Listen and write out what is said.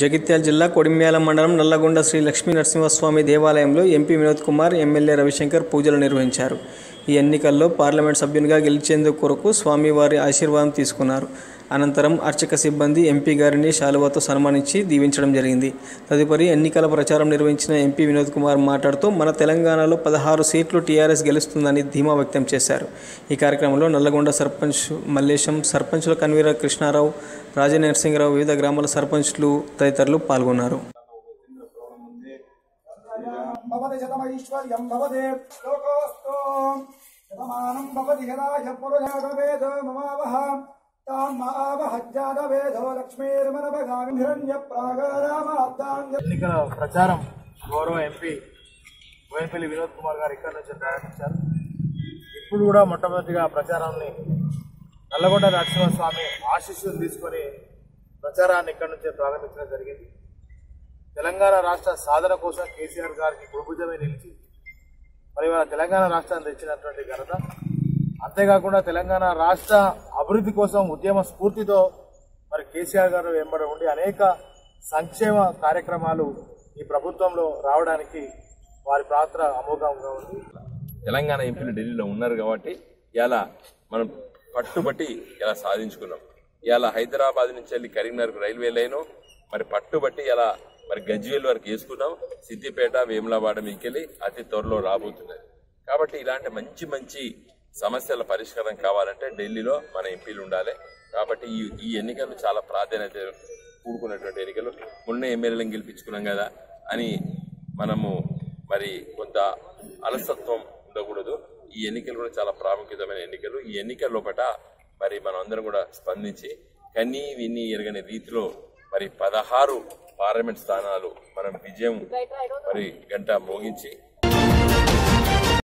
జగిత్యాల జిల్లా కొడిమ్యాల మండలం నల్లగొండ శ్రీ లక్ష్మీ నరసింహస్వామి దేవాలయంలో ఎంపీ వినోద్ కుమార్ ఎమ్మెల్యే రవిశంకర్ పూజలు నిర్వహించారు ఈ ఎన్నికల్లో పార్లమెంట్ సభ్యునిగా గెలిచేందుకు కొరకు స్వామివారి ఆశీర్వాదం తీసుకున్నారు అనంతరం అర్చక సిబ్బంది ఎంపీ గారిని శాలువాతో సన్మానించి దీవించడం జరిగింది తదుపరి ఎన్నికల ప్రచారం నిర్వహించిన ఎంపీ వినోద్ కుమార్ మాట్లాడుతూ మన తెలంగాణలో పదహారు సీట్లు టీఆర్ఎస్ గెలుస్తుందని ధీమా వ్యక్తం చేశారు ఈ కార్యక్రమంలో నల్లగొండ సర్పంచ్ మల్లేశం సర్పంచుల కన్వీనర్ కృష్ణారావు రాజనరసింహరావు వివిధ గ్రామాల సర్పంచ్లు తదితరులు పాల్గొన్నారు భవతి శతమైశ్వర్యం భవతి లోకోస్తు శతమానం భవతి హరాయ పురుషాటవేదో మమావహ తామావహజ్జాతవేదో లక్ష్మీర్మనభగామి హిరణ్య ప్రాగారామాద్దాంగ ఎన్నికల ప్రచారం గౌరవ ఎంపీ బోయినపల్లి వినోద్ కుమార్ గారు ఇక్కడి నుంచి ప్రారంభించారు ఇప్పుడు కూడా మొట్టమొదటిగా ప్రచారాన్ని నల్లగొండ నరసింహస్వామి ఆశీస్సులు తీసుకొని ప్రచారాన్ని ఇక్కడి నుంచే ప్రారంభించడం జరిగింది తెలంగాణ రాష్ట్ర సాధన కోసం కేసీఆర్ గారికి గురుభుజమే నిలిచి మరి ఇవాళ తెలంగాణ రాష్ట్రాన్ని తెచ్చినటువంటి ఘనత అంతేకాకుండా తెలంగాణ రాష్ట్ర అభివృద్ధి కోసం ఉద్యమ స్ఫూర్తితో మరి కేసీఆర్ గారు వెంబడి ఉండి అనేక సంక్షేమ కార్యక్రమాలు ఈ ప్రభుత్వంలో రావడానికి వారి పాత్ర అమోఘంగా ఉంది తెలంగాణ ఎంపీలు ఢిల్లీలో ఉన్నారు కాబట్టి ఇలా మనం పట్టుబట్టి ఇలా సాధించుకున్నాం ఇలా హైదరాబాద్ నుంచి వెళ్ళి కరీంనగర్ రైల్వే లైను మరి పట్టుబట్టి ఇలా మరి గజ్వేల్ వరకు వేసుకున్నాం సిద్దిపేట వేములవాడ మీకెళ్ళి అతి త్వరలో రాబోతున్నది కాబట్టి ఇలాంటి మంచి మంచి సమస్యల పరిష్కారం కావాలంటే ఢిల్లీలో మన ఎంపీలు ఉండాలి కాబట్టి ఈ ఈ ఎన్నికలు చాలా ప్రాధాన్యత కూడుకున్నటువంటి ఎన్నికలు మొన్న ఎమ్మెల్యేలను గెలిపించుకున్నాం కదా అని మనము మరి కొంత అలసత్వం ఉండకూడదు ఈ ఎన్నికలు కూడా చాలా ప్రాముఖ్యతమైన ఎన్నికలు ఈ ఎన్నికల లోపల మరి మనం అందరం కూడా స్పందించి కన్నీ విన్ని ఎరగని రీతిలో మరి పదహారు పార్లమెంట్ స్థానాలు మనం విజయం మరి గంట మోగించి